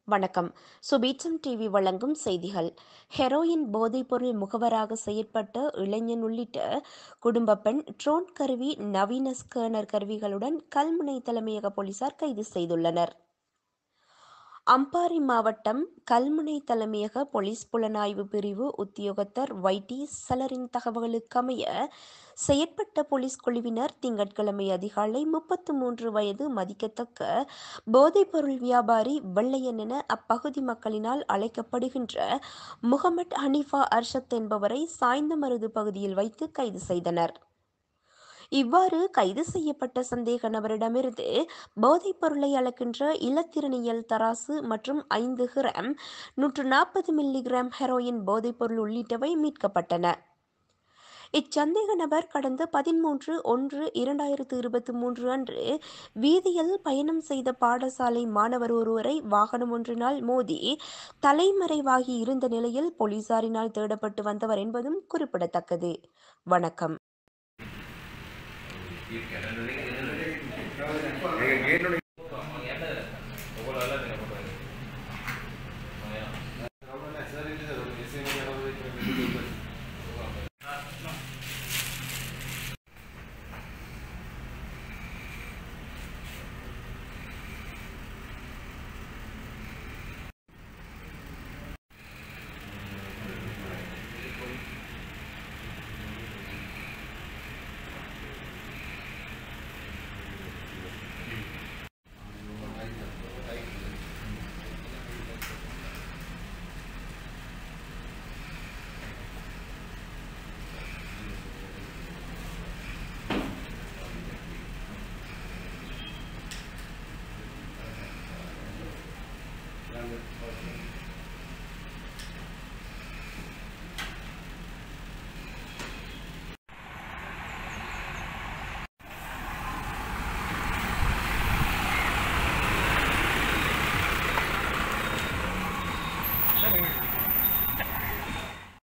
வணக்கம் சுபீட்சம் டிவி வழங்கும் செய்திகள் ஹெரோயின் போதைப்பொருள் முகவராக செயற்பட்ட இளைஞன் உள்ளிட்ட குடும்ப பெண் ட்ரோன் கருவி நவீன ஸ்கேனர் கருவிகளுடன் கல்முனை தலைமையக போலீசார் கைது செய்துள்ளனர் அம்பாறை மாவட்டம் கல்முனை தலைமையக போலீஸ் புலனாய்வு பிரிவு உத்தியோகத்தர் வைட்டி சலரின் தகவலுக்கமைய செயற்பட்ட போலீஸ் குழுவினர் திங்கட்கிழமை அதிகாலை முப்பத்து மூன்று வயது மதிக்கத்தக்க போதைப்பொருள் வியாபாரி வெள்ளையன் என அப்பகுதி மக்களினால் அழைக்கப்படுகின்ற முகமட் ஹனீஃபா அர்ஷத் என்பவரை சாய்ந்தமருது பகுதியில் வைத்து கைது செய்தனர் இவ்வாறு கைது செய்யப்பட்ட சந்தேக நபரிடமிருந்து போதைப் பொருளை அளக்கின்ற இலத்திரனியல் தராசு மற்றும் ஐந்து கிராம் நூற்று நாற்பது மில்லிகிராம் ஹெரோயின் போதைப்பொருள் உள்ளிட்டவை மீட்கப்பட்டன இச்சந்தேக நபர் கடந்த பதிமூன்று ஒன்று இரண்டாயிரத்து இருபத்தி மூன்று அன்று வீதியில் பயணம் செய்த பாடசாலை மாணவர் ஒருவரை வாகனம் ஒன்றினால் மோதி தலைமறைவாகி இருந்த நிலையில் போலீசாரினால் தேடப்பட்டு வந்தவர் என்பதும் குறிப்பிடத்தக்கது வணக்கம்